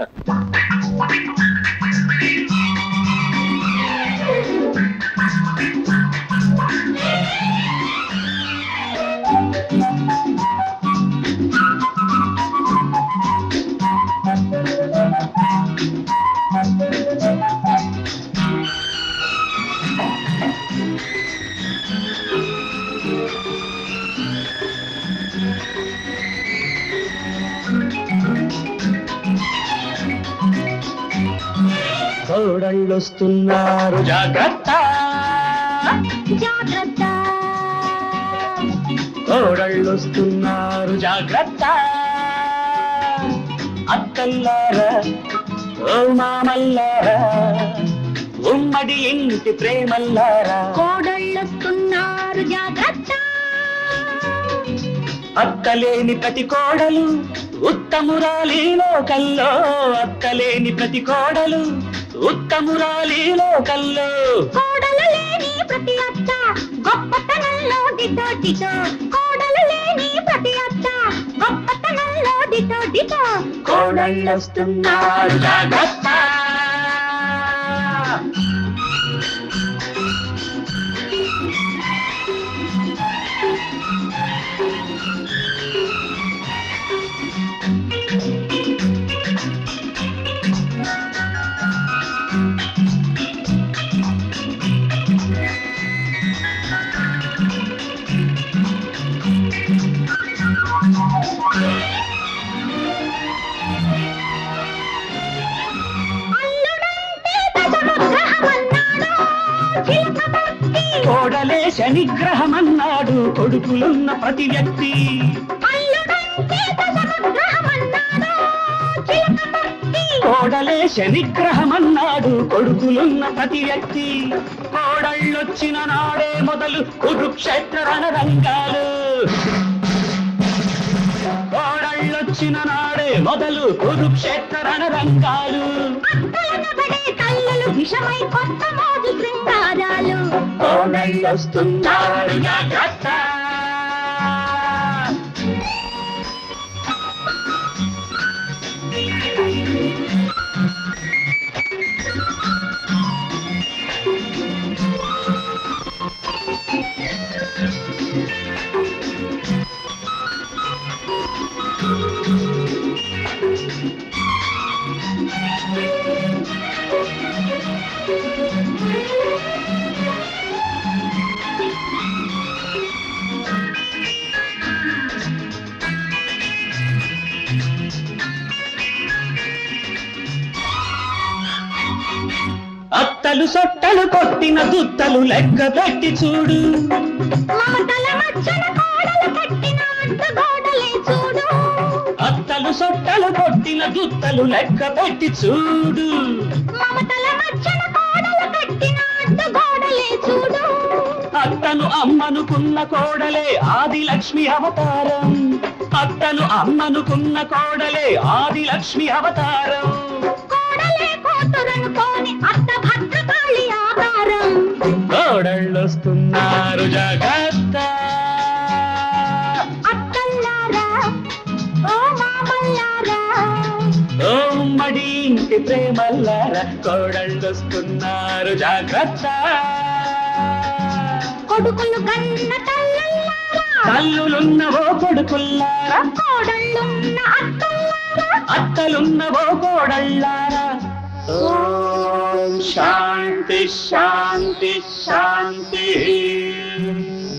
కోడళ్ళొస్తున్నారు జాగ్రత్త జాగ్రత్త కోడళ్ళొస్తున్నారు జాగ్రత్త అత్తల్లారా ఓ మామల్లారా ఉమ్మడి ఇంటి ప్రేమల్లారా కోడళ్ళొస్తున్నారు జాగ్రత్త అత్తలేని ప్రతి కోడలు ఉత్తమురాలి లోకల్లో అత్తలేని ప్రతి కోడలు ఉత్తమురాలి లోకల్లో కోడలు లేని ప్రతి అత్త గొప్పతనంలో దిటో దిటో కోడలు లేని ప్రతి అత్త గొప్పతనంలో దిటో దిటో కోడళ్ళొస్తున్నారు జాగ్రత్త అల్లుడంటే దశమగ్రహమన్నాడు చిలకమర్తి కోడలే శనిగ్రహమన్నాడు కొడుకులున్న ప్రతి వ్యక్తి అల్లుడంటే దశమగ్రహమన్నాడు చిలకమర్తి కోడలే శనిగ్రహమన్నాడు కొడుకులున్న ప్రతి వ్యక్తి కోడళ్ళొచ్చిన నాడే మొదలు కురుక్షేత్ర రణరంగాలు కోడళ్ళొచ్చిన నాడే మొదలు కురుక్షేత్ర రణరంగాలు అత్తలనబడే తల్లులు విషమై కొత్త మోజు శృంగారాలు కోడళ్ళొస్తున్నారు జాగ్రత్త అత్తలు సొట్టలు కొట్టిన దుత్తలు లెక్క పెట్టి చూడు మమతల మచ్చన కోడలు కట్టిన అడ్డగోడలే చూడు అత్తలు సొట్టలు కొట్టిన దుత్తలు లెక్క పెట్టి చూడు మమతల మచ్చన కోడలు కట్టిన అడ్డగోడలే చూడు అత్తను అమ్మనుకున్న కోడలే ఆది లక్ష్మి అవతారం అత్తను అమ్మనుకున్న కోడలే ఆది లక్ష్మి అవతారం కోడలే కూతురనుకోని అత్త భద్రకాళి ఆకారం కోడళ్ళొస్తున్నారు జాగ్రత్త అత్తల్లారా ఓ మామల్లారా ఓ ఉమ్మడి ఇంటి ప్రేమల్లార కోడళ్ళొస్తున్నారు జాగ్రత్త కొడుకులు కన్న తల్లల్లారా తల్లులున్నవో కొడుకుల్లారా కోడళ్ళున్న అత్తల్లారా అత్తలున్నవో కోడళ్ళారా ఓం శాంతి శాంతి శాంతి